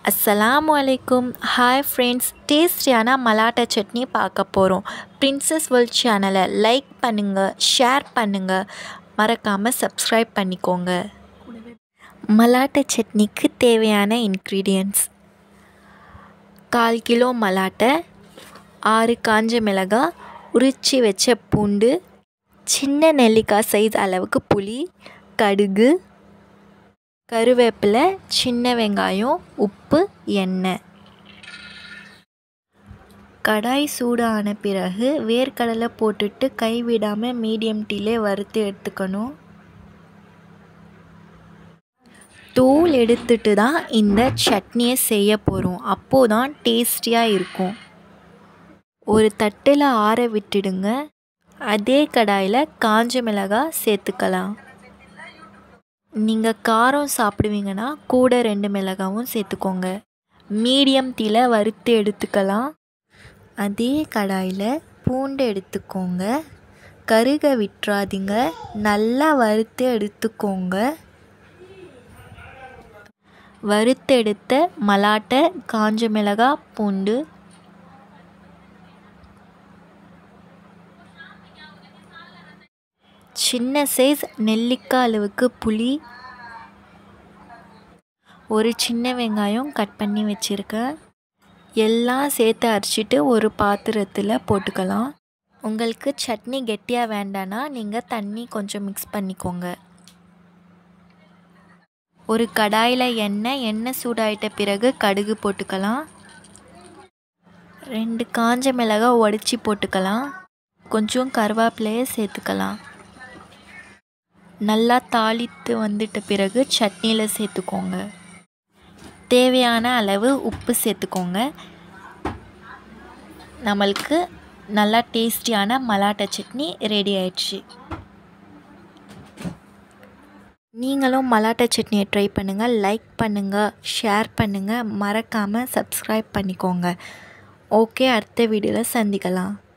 அஸ்ஸலாமு அலைக்கும் hi friends டேஸ்டியான மலாட்டா சட்னி பார்க்க போகிறோம் பிரின்சஸ் வேர்ல்ட் சேனலை லைக் பண்ணுங்கள் ஷேர் பண்ணுங்கள் மறக்காமல் சப்ஸ்கிரைப் பண்ணிக்கோங்க மலாட்டா சட்னிக்கு தேவையான இன்க்ரீடியன்ட்ஸ் கால் கிலோ மலாட்டை ஆறு காஞ்ச மிளகாய் உரித்து வச்ச பூண்டு சின்ன நெல்லிக்காய் சைஸ் அளவுக்கு புளி கடுகு கருவேப்பிலை சின்ன வெங்காயம் உப்பு எண்ணெய் கடாய் சூடான பிறகு வேர்க்கடலை போட்டுட்டு கைவிடாமல் மீடியம் டீலே வறுத்து எடுத்துக்கணும் தூள் எடுத்துட்டு தான் இந்த சட்னியை செய்ய போகிறோம் அப்போது தான் டேஸ்டியாக இருக்கும் ஒரு தட்டில் ஆற விட்டுடுங்க அதே கடாயில் காஞ்ச மிளகாய் சேர்த்துக்கலாம் நீங்கள் காரம் சாப்பிடுவீங்கன்னா கூட ரெண்டு மிளகாவும் சேர்த்துக்கோங்க மீடியம் தீல வறுத்து எடுத்துக்கலாம் அதே கடாயில் பூண்டு எடுத்துக்கோங்க கருக விட்டுறாதீங்க நல்லா வறுத்து எடுத்துக்கோங்க வறுத்தெடுத்த மலாட்டை காஞ்ச மிளகாய் பூண்டு சின்ன சைஸ் நெல்லிக்காய் அளவுக்கு புளி ஒரு சின்ன வெங்காயம் கட் பண்ணி வச்சுருக்கேன் எல்லாம் சேர்த்து அரைச்சிட்டு ஒரு பாத்திரத்தில் போட்டுக்கலாம் உங்களுக்கு சட்னி கெட்டியாக வேண்டான்னா நீங்கள் தண்ணி கொஞ்சம் மிக்ஸ் பண்ணிக்கோங்க ஒரு கடாயில் எண்ணெய் எண்ணெய் சூடாயிட்ட பிறகு கடுகு போட்டுக்கலாம் ரெண்டு காஞ்ச மிளகாய் உடச்சி போட்டுக்கலாம் கொஞ்சம் கருவேப்பிலையை சேர்த்துக்கலாம் நல்லா தாளித்து வந்துட்ட பிறகு சட்னியில் சேர்த்துக்கோங்க தேவையான அளவு உப்பு சேர்த்துக்கோங்க நம்மளுக்கு நல்லா டேஸ்டியான மலாட்டா சட்னி ரெடி ஆயிடுச்சு நீங்களும் மலாட்டா சட்னியை ட்ரை பண்ணுங்கள் லைக் பண்ணுங்கள் ஷேர் பண்ணுங்கள் மறக்காமல் சப்ஸ்கிரைப் பண்ணிக்கோங்க ஓகே அடுத்த வீடியோவில் சந்திக்கலாம்